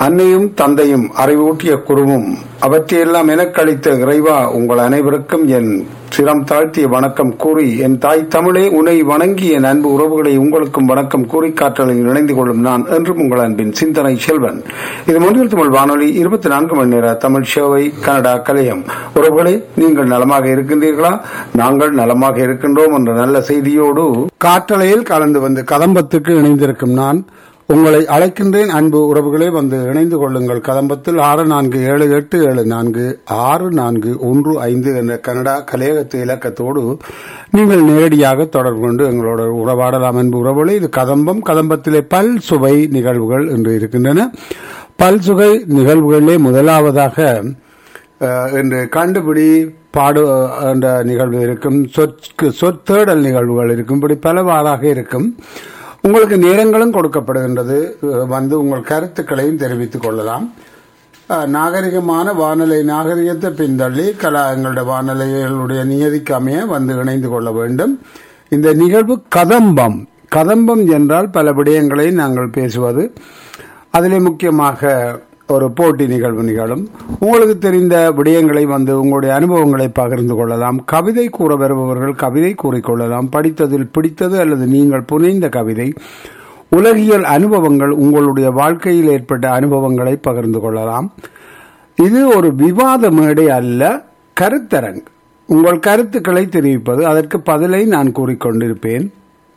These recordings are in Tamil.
அன்னையும் தந்தையும் அறிவூட்டிய குருவும் அவற்றையெல்லாம் எனக்களித்த இறைவா உங்கள் அனைவருக்கும் என் சிரம் தாழ்த்திய வணக்கம் கூறி என் தாய் தமிழே உன்னை வணங்கி என் அன்பு உறவுகளை உங்களுக்கும் வணக்கம் கூறி காற்றலில் இணைந்து கொள்ளும் நான் என்றும் உங்கள் அன்பின் சிந்தனை செல்வன் இது முன்னில் தமிழ் வானொலி இருபத்தி நான்கு மணி நேர தமிழ் சேவை கனடா கலையம் உறவுகளே நீங்கள் நலமாக இருக்கின்றீர்களா நாங்கள் நலமாக இருக்கின்றோம் என்ற நல்ல செய்தியோடு காற்றலையில் கலந்து வந்து கதம்பத்துக்கு இணைந்திருக்கும் நான் உங்களை அழைக்கின்றேன் அன்பு உறவுகளே வந்து இணைந்து கொள்ளுங்கள் கதம்பத்தில் ஆறு நான்கு ஏழு எட்டு ஏழு நான்கு ஆறு நான்கு ஒன்று ஐந்து என்ற கனடா கலையகத்து இலக்கத்தோடு நீங்கள் நேரடியாக தொடர்பு கொண்டு எங்களோட உறவாடலாம் அன்பு உறவுகளே இது கதம்பம் கதம்பத்திலே பல் சுவை நிகழ்வுகள் என்று இருக்கின்றன பல் சுவை நிகழ்வுகளிலே முதலாவதாக அஹ், இன்று கண்டுபிடி பாடு என்ற நிகழ்வு இருக்கும் சொற்கு சொற்தேடல் நிகழ்வுகள் இருக்கும் இப்படி பலவாறாக இருக்கும் உங்களுக்கு நேரங்களும் கொடுக்கப்படுகின்றது அஹ், வந்து உங்கள் கருத்துக்களையும் தெரிவித்துக் கொள்ளலாம் அஹ், நாகரிகமான வானிலை நாகரிகத்தை பின்தள்ளி கலா எங்களுடைய வானிலைகளுடைய நியதிக்கு அமைய வந்து இணைந்து கொள்ள வேண்டும் இந்த நிகழ்வு கதம்பம் கதம்பம் என்றால் பல விடயங்களை நாங்கள் பேசுவது அதிலே முக்கியமாக ஒரு போட்டி நிகழ்வு நிகழும் உங்களுக்கு தெரிந்த விடயங்களை வந்து உங்களுடைய அனுபவங்களை பகிர்ந்து கொள்ளலாம் கவிதை கூற வருபவர்கள் கவிதை கூறிக்கொள்ளலாம் படித்ததில் பிடித்தது அல்லது நீங்கள் புனைந்த கவிதை உலகியல் அனுபவங்கள் உங்களுடைய வாழ்க்கையில் ஏற்பட்ட அனுபவங்களை பகிர்ந்து கொள்ளலாம் இது ஒரு விவாத மேடை அல்ல கருத்தரங்கு உங்கள் கருத்துக்களை தெரிவிப்பது அதற்கு பதிலை நான் கூறிக்கொண்டிருப்பேன்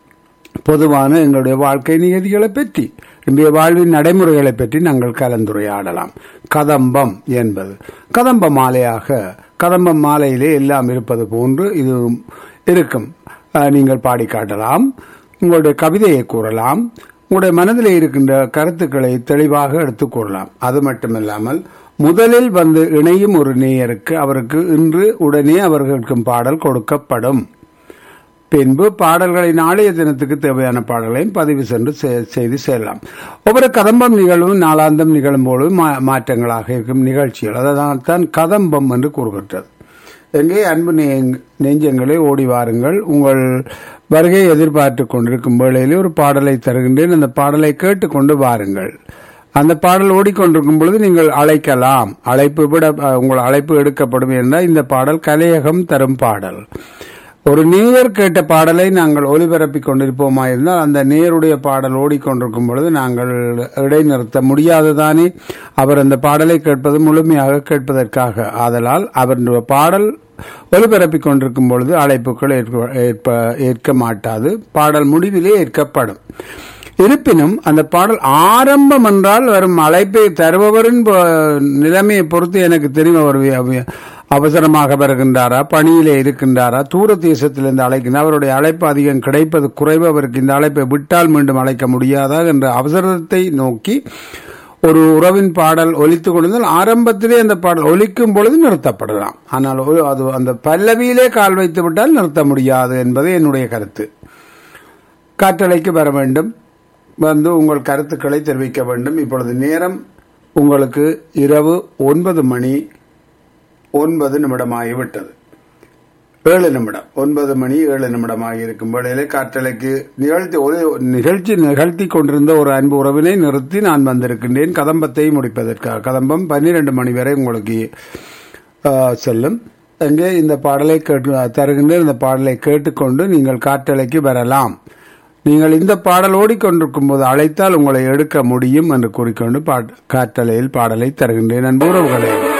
பொதுவான எங்களுடைய வாழ்க்கை நியதிகளை பற்றி இன்றைய வாழ்வின் நடைமுறைகளை பற்றி நாங்கள் கலந்துரையாடலாம் கதம்பம் என்பது கதம்ப மாலையாக கதம்ப மாலையிலே எல்லாம் இருப்பது போன்று இது இருக்கும் அஹ், நீங்கள் பாடி காட்டலாம் உங்களுடைய கவிதையை கூறலாம் உங்களுடைய மனதில் இருக்கின்ற கருத்துக்களை தெளிவாக எடுத்துக் கூறலாம் அது மட்டுமில்லாமல் முதலில் வந்து இணையும் ஒரு நேயருக்கு அவருக்கு இன்று உடனே அவர்களுக்கு பாடல் கொடுக்கப்படும் பின்பு பாடல்களை நாளைய தினத்துக்கு தேவையான பாடல்களையும் பதிவு சென்று செ- செய்து செல்லலாம் ஒவ்வொரு கதம்பம் நிகழ்வும் நாளாந்தம் நிகழும் போது மா- மாற்றங்களாக இருக்கும் நிகழ்ச்சிகள் அதனால் தான் கதம்பம் என்று கூறுகின்றது எங்கே அன்பு நெ- நெஞ்சங்களே ஓடி வாருங்கள் உங்கள் வருகை எதிர்பார்த்து கொண்டிருக்கும் வேளையிலே ஒரு பாடலை தருகின்றேன் அந்த பாடலை கேட்டுக்கொண்டு வாருங்கள் அந்த பாடல் ஓடிக்கொண்டிருக்கும் பொழுது நீங்கள் அழைக்கலாம் அழைப்பு விட அஹ், உங்கள் அழைப்பு எடுக்கப்படும் என்றால் இந்த பாடல் கலையகம் தரும் பாடல் ஒரு நேயர் கேட்ட பாடலை நாங்கள் ஒலிபரப்பிக் கொண்டிருப்போமா இருந்தால் அந்த நேயருடைய பாடல் ஓடிக்கொண்டிருக்கும் பொழுது நாங்கள் இடைநிறுத்த முடியாதுதானே அவர் அந்த பாடலை கேட்பது முழுமையாக கேட்பதற்காக ஆதலால் அவருடைய பாடல் ஒலிபரப்பிக் கொண்டிருக்கும் பொழுது அழைப்புகள் ஏற்க- ஏற்ப- ஏற்க மாட்டாது பாடல் முடிவிலே ஏற்கப்படும் இருப்பினும் அந்த பாடல் ஆரம்பம் என்றால் வரும் அழைப்பை தருபவரின் பொ- நிலைமையை பொறுத்து எனக்கு தெரியும் அவர் வி- வி- அவசரமாக வருகின்றாரா பணியிலே இருக்கின்றாரா தூர தேசத்திலிருந்து அழைக்கின்றார் அவருடைய அழைப்பு அதிகம் கிடைப்பது குறைவு அவருக்கு இந்த அழைப்பை விட்டால் மீண்டும் அழைக்க முடியாதா என்ற அவசரத்தை நோக்கி ஒரு உறவின் பாடல் ஒலித்துக் கொண்டிருந்தால் ஆரம்பத்திலே அந்த பாடல் ஒலிக்கும் பொழுது நிறுத்தப்படலாம் ஆனால் ஒரு- அது அந்த பல்லவியிலே கால் வைத்து விட்டால் நிறுத்த முடியாது என்பது என்னுடைய கருத்து காற்றலைக்கு வர வேண்டும் வந்து உங்கள் கருத்துக்களை தெரிவிக்க வேண்டும் இப்பொழுது நேரம் உங்களுக்கு இரவு ஒன்பது மணி ஒன்பது நிமிடமாகிவிட்டது ஏழு நிமிடம் ஒன்பது மணி ஏழு நிமிடமாக இருக்கும் வேளையிலே காற்றலைக்கு நிகழ்த்தி ஒரு நிகழ்ச்சி நிகழ்த்தி கொண்டிருந்த ஒரு அன்பு உறவினை நிறுத்தி நான் வந்திருக்கின்றேன் கதம்பத்தை முடிப்பதற்காக கதம்பம் பன்னிரண்டு மணி வரை உங்களுக்கு ஆ, செல்லும் அங்கே இந்த பாடலை கேட்டு தருகின்ற இந்த பாடலை கேட்டுக்கொண்டு நீங்கள் காற்றலைக்கு வரலாம் நீங்கள் இந்த பாடல் ஓடிக்கொண்டிருக்கும் போது அழைத்தால் உங்களை எடுக்க முடியும் என்று கூறிக்கொண்டு பாட்- காற்றலையில் பாடலை தருகின்றேன் அன்பு உறவுகளே